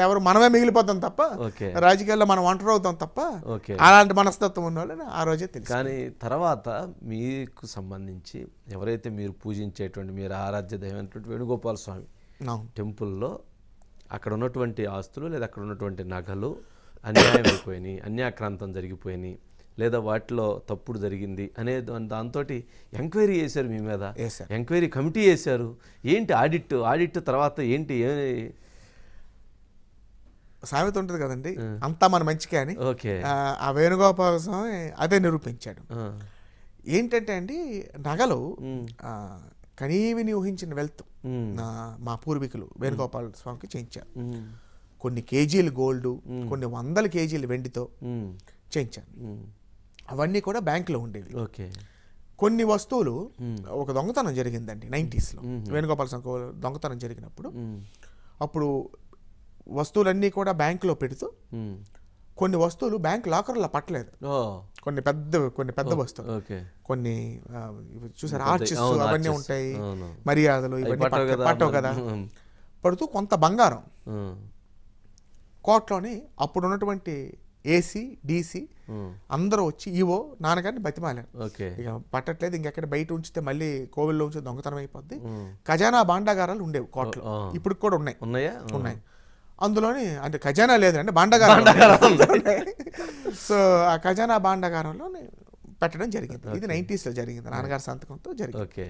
ఎవరు మనమే మిగిలిపోతాం తప్ప ఓకే రాజకీయాల్లో మనం ఒంటరి అవుతాం తప్ప ఓకే అలాంటి మనస్తత్వం ఉన్న వాళ్ళని ఆ రోజే తెలుసు కానీ తర్వాత మీకు సంబంధించి ఎవరైతే మీరు పూజించేటువంటి మీరు ఆరాధ్య దైవమైనటువంటి వేణుగోపాల స్వామి అవును టెంపుల్లో అక్కడ ఉన్నటువంటి ఆస్తులు లేదా అక్కడ ఉన్నటువంటి నగలు అన్యాయం అయిపోయినాయి అన్యాక్రాంతం జరిగిపోయినాయి లేదా వాటిలో తప్పుడు జరిగింది అనే దాంతో ఎంక్వైరీ చేశారు మీ మీద వేశారు. ఎంక్వైరీ కమిటీ వేశారు ఏంటి ఆడిట్ ఆడిట్ తర్వాత ఏంటి ఏ- సామెత ఉంటుంది కదండి అంతా మన మంచికే అని ఓకే ఆ, ఆ వేణుగోపాల స్వామి అదే నిరూపించాడు ఆ, ఏంటంటే అండి నగలు ఉమ్, ఆ, కనీవిని ఊహించిన వెల్త్ ఉమ్, మా పూర్వీకులు వేణుగోపాల స్వామికి చేయించారు ఉమ్, కొన్ని కేజీలు గోల్డ్ కొన్ని వందల కేజీలు వెండితో ఉమ్, చేయించారు ఉమ్, అవన్నీ కూడా బ్యాంకులో ఉండేవి ఓకే కొన్ని వస్తువులు ఒక దొంగతనం జరిగిందండి నైంటీస్లో వేణుగోపాల స్వామికి ఒక దొంగతనం జరిగినప్పుడు ఉమ్, అప్పుడు వస్తువులన్నీ కూడా బ్యాంకులో పెడుతూ ఉమ్, కొన్ని వస్తువులు బ్యాంక్ లాకర్లో పట్టలేదు ఓ కొన్ని పెద్ద కొన్ని పెద్ద వస్తువులు ఓకే కొన్ని ఆ, ఇవి చూసారు పెద్ద- ఆర్చిస్ అవును, అవన్నీ arches. ఉంటాయి అవును. మర్యాదలు అవి ఇవన్నీ పట్టవు పట్ట- కదా పట్టవు కదా ఉమ్, పడుతూ కొంత బంగారం ఉమ్, కోర్టులోని అప్పుడు ఉన్నటువంటి ఏసీ డీసీ ఉమ్, అందరూ వచ్చి ఈవో నాన్నగారిని బతిమాలారు ఓకే ఇక పట్టట్లేదు ఇంకెక్కడ బయట ఉంచితే మళ్ళీ కోవిల్లో ఉంచి దొంగతనం అయిపోద్ది ఉమ్, ఖజానా భాండాగారాలు ఉండేవి కోర్టులో ఆ. ఇప్పుడు కూడా ఉన్నాయి ఉన్నాయా ఉన్నాయి అందులోని అంటే ఖజానా లేదంటే భాండాగారం ఉన్నాయి. సో ఆ ఖజానా భాండాగారంలో పెట్టడం జరిగింది ఇది 90s లో జరిగింది నాన్నగారి సంతకంతో జరిగింది ఓకే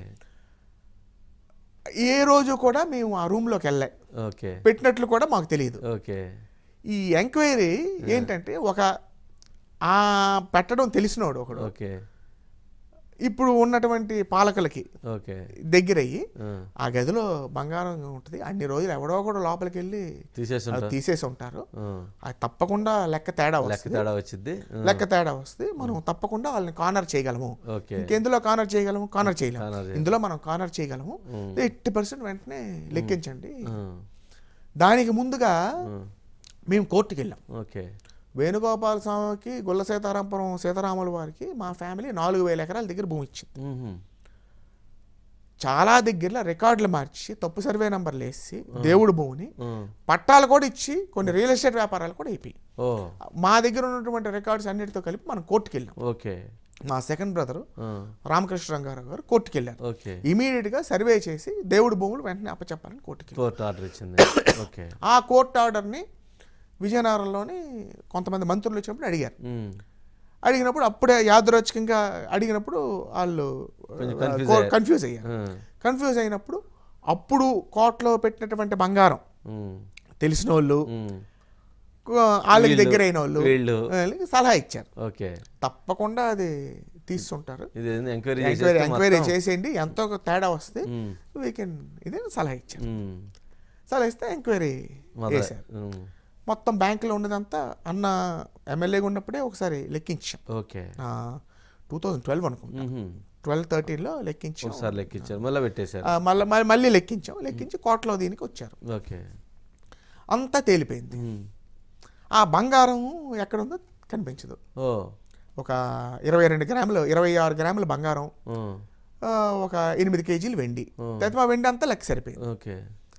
ఏ రోజు కూడా మేము ఆ రూమ్ లోకి వెళ్ళాం ఓకే పెట్టినట్లు కూడా మాకు తెలియదు ఓకే ఈ ఎంక్వైరీ ఏంటంటే ఒక ఆ పెట్టడం తెలిసినోడు ఒకడు ఓకే ఇప్పుడు ఉన్నటువంటి పాలకులకి ఓకే దగ్గరయ్యి ఆ, ఆ గదిలో బంగారం ఉంటుంది అన్ని రోజులు ఎవడో కూడా లోపలికి వెళ్ళి తీసేసి అది ఉంటా తీసేసి ఉంటారు ఆ, అది తప్పకుండా లెక్క తేడా లెక్క వస్తుంది తేడా వచ్చింది ఆ, లెక్క తేడా వస్తే మనం తప్పకుండా వాళ్ళని కార్నర్ చేయగలము ఓకే ఇంకెందులో కార్నర్ చేయగలము కార్నర్ చేయలేము కార్నర్ చేయ- ఇందులో మనం కార్నర్ చేయగలము ఉమ్, ఎయిటీ పర్సెంట్ వెంటనే లెక్కించండి ఆ, దానికి ముందుగా ఆ, మేము కోర్టుకి వెళ్ళాం ఓకే వేణుగోపాల స్వామికి గుల్ల సీతారాంపురం సీతారాముల వారికి మా ఫ్యామిలీ నాలుగు వేల ఎకరాల దగ్గర భూమి ఇచ్చింది మ్మ్హ. చాలా దగ్గరలో రికార్డులు మార్చి తప్పు సర్వే నంబర్లు వేసి దేవుడు భూమిని ఆ, పట్టాలు కూడా ఇచ్చి కొన్ని రియల్ ఎస్టేట్ వ్యాపారాలు కూడా అయిపోయి ఓ మా దగ్గర ఉన్నటువంటి రికార్డ్స్ అన్నిటితో కలిపి మనం కోర్టుకి వెళ్ళాం ఓకే మా సెకండ్ బ్రదరు ఆ, రామకృష్ణ రంగారావు గారు కోర్టుకి వెళ్ళారు ఓకే ఇమీడియట్గా సర్వే చేసి దేవుడి భూములు వెంటనే అప్పచెప్పాలని కోర్టుకి వెళ్ళారు. కోర్టు ఆర్డర్ ఇచ్చింది ఓకే ఆ కోర్టు ఆర్డర్ని విజయనగరంలోని కొంతమంది మంత్రులు వచ్చినప్పుడు అడిగారు మ్మ్. అడిగినప్పుడు అప్పుడే యాదరోచకంగా అడిగినప్పుడు వాళ్ళు కొంచెం confuse కో- అయ్యారు. కన్ఫ్యూజ్ అయ్యారు ఆ, కన్ఫ్యూజ్ అయినప్పుడు అప్పుడు కోర్టులో పెట్టినటువంటి బంగారం మ్మ్. తెలిసిన వాళ్ళు మ్మ్. వాళ్ళకి వీళ్ళు- దగ్గర అయిన వాళ్ళు వీళ్ళు వాళ్ళకి సలహా ఇచ్చారు ఓకే తప్పకుండా అది తీస్తుంటారు ఇది ఎంక్వైరీ ఎంక్వైరీ ఎంక్వైరీ చేసేయండి ఎంతో ఒక తేడా వస్తే వీ కెన్ ఇదే సలహా ఇచ్చారు మ్మ్. సలహా ఇస్తే ఎంక్వైరీ మొదలు చేశారు మ్మ్. మొత్తం బ్యాంకులో ఉన్నదంతా అన్న ఎమ్మెల్యేగా ఉన్నప్పుడే ఒకసారి లెక్కించాం ఓకే టూ థౌజండ్ ట్వెల్వ్ అనుకుంటా మ్మ్హ. ట్వెల్వ్ థర్టీన్లో లెక్కించాం ఒకసారి లెక్కించారు మళ్ళీ పెట్టేశారు ఆ, మళ్ళీ మళ్ళీ- మళ్ళీ లెక్కించాం లెక్కించి కోర్టులో దీనికి వచ్చారు ఓకే అంతా తేలిపోయింది మ్మ్. ఆ బంగారం ఎక్కడుందో కనిపించదు ఓ ఒక ఇరవై రెండు గ్రాములు ఇరవై ఆరు గ్రాముల బంగారం ఆ, ఆ, ఒక ఎనిమిది కేజీలు వెండి తర్వాత మా వెండి అంతా లెక్క సరిపోయింది ఓకే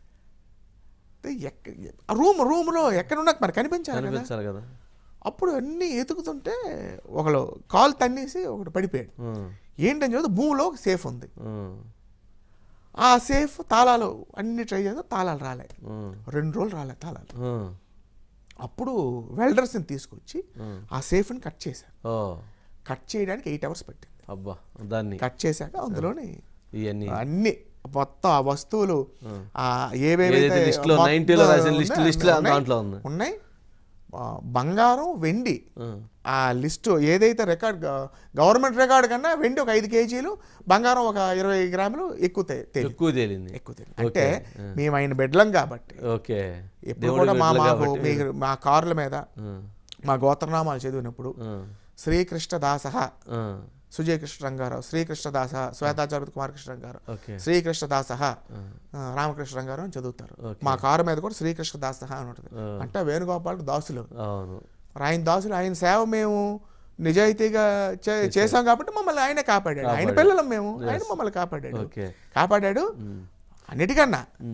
ఎక్క ఆ రూమ్ రూమ్లో ఎక్కడ ఉన్నది మరి కనిపించాలి కదా కనిపించాలి కదా అప్పుడు అన్నీ ఎతుకుతుంటే ఒకడు కాలు తన్నేసి ఒకడు పడిపోయాడు ఆ, ఏంటని చూస్తే భూమిలో ఒక సేఫ్ ఉంది ఆ, ఆ సేఫ్ తాళాలు అన్ని ట్రై చేస్తే తాళాలు రాలే ఆ, రెండు రోజులు రాలే తాళాలు ఆ, అప్పుడు వెల్డర్స్ని తీసుకొచ్చి ఆ. ఆ సేఫ్ని కట్ చేశారు ఓ కట్ చేయడానికి ఎయిట్ అవర్స్ పట్టింది అబ్బా దాన్ని కట్ చేశాక అందులోని ఇవన్నీ అన్ని మొత్తం ఆ వస్తువులు ఆ ఏదైతే ఏవేవైతే లిస్టులో మొత్తం 90 లో రాసిన ఉన్నాయి, లిస్ట్ లిస్టులో ఉన్నాయి, దాంట్లో ఉంది ఉన్నాయి ఆ, బంగారం వెండి ఆ, ఆ లిస్టు ఏదైతే రికార్డ్ గ- గవర్నమెంట్ రికార్డ్ కన్నా వెండి ఒక ఐదు కేజీలు బంగారం ఒక ఇరవై గ్రాములు ఎక్కువ తే- తేలి ఎక్కువ తేలింది ఎక్కువ తేలి అంటే మేము ఆయన బిడ్డలం కాబట్టి ఓకే ఎప్పుడు దేవుడి కూడా మా బిడ్డలు మాకు కాబట్టి మీ మా కార్ల మీద ఆ, మా గోత్రనామాలు చదివినప్పుడు ఆ, శ్రీకృష్ణ దాస ఆ, సుజయకృష్ణ రంగారావు శ్రీకృష్ణ దాస శ్వేతాచార్య కుమార్ కృష్ణ రంగారావు ఓకే శ్రీకృష్ణ దాస రామకృష్ణ రంగారావు అని చదువుతారు ఓకే. మా కారు మీద కూడా శ్రీకృష్ణ దాస అని ఉంటుంది ఆ. అంటే వేణుగోపాల్ దాసులు అవును ఆయన దాసులు ఆయన సేవ మేము నిజాయితీగా చే- చేశాం కాబట్టి మమ్మల్ని ఆయనే కాపాడాడు ఆయన పిల్లలం మేము ఆయన మమ్మల్ని కాపాడాడు ఓకే కాపాడాడు ఉమ్, అన్నిటికన్నా ఉమ్.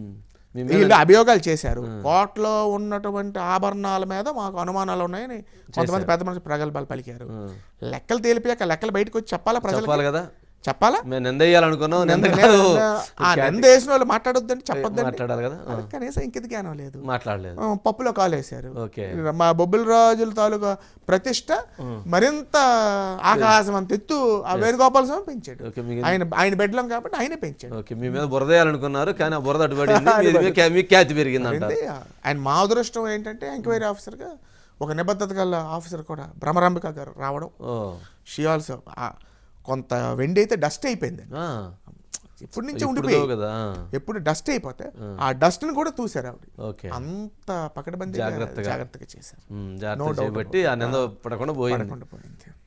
మీ వీళ్ళు అభియోగాలు చేశారు కోర్టులో ఉన్నటువంటి ఆభరణాల మీద మాకు అనుమానాలు ఉన్నాయని కొంతమంది పెద్ద మనుషులు ప్రగల్భాలు పలికారు ఆ. లెక్కలు తేలిపోయాక లెక్కలు బయటకు వచ్చి చెప్పాలా ప్రజలు చెప్పాలి కదా చెప్పాలా మేము నింద వేయాలనుకున్నాం నింద నింద- కాదు ఆ నింద వేసిన వాళ్ళు మాట్లాడొద్దని చెప్పొద్దండి మాట్లాడాలి కదా ఆ, కనీసం ఇంకిత జ్ఞానం లేదు మాట్లాడలేదు ఆ, పప్పులో కాలేశారు ఓకే మా బొబ్బుల రాజుల తాలూకా ప్రతిష్ట మరింత ఆకాశం అంత ఎత్తు ఆ వేణుగోపాల స్వామి పెంచాడు ఓకే మీకు ఆయన ఆయన బెడ్లం కాబట్టి ఆయనే పెంచాడు ఓకే మీ మీద బురద వేయాలనుకున్నారు కానీ ఆ బురద అడ్డుపడింది మీది మీ ఖ్యా- మీ ఖ్యాతి పెరిగింది అంటారు అయితే ఆయన మా అదృష్టం ఏంటంటే ఎంక్వైరీ ఆఫీసర్గా ఒక నిబద్ధత గల ఆఫీసర్ కూడా భ్రమరాంబిక గారు రావడం ఓ షీ ఆల్సో కొంత వెండి అయితే డస్ట్ అయిపోయింది ఆ, ఇప్పటి నుంచి ఇప్పుడు ఉండిపోయి కదా ఆ, ఎప్పుడు డస్ట్ అయిపోతే ఆ డస్ట్ ని కూడా చూశారు ఆవిడ ఓకే అంత పకడ్బందీ జాగ్రత్తగా. జాగ్రత్తగా చేశారు ఉమ్, జాగ్రత్త చేయబట్టి ఆ నింద పడకుండా పోయింది పడకుండా పోయింది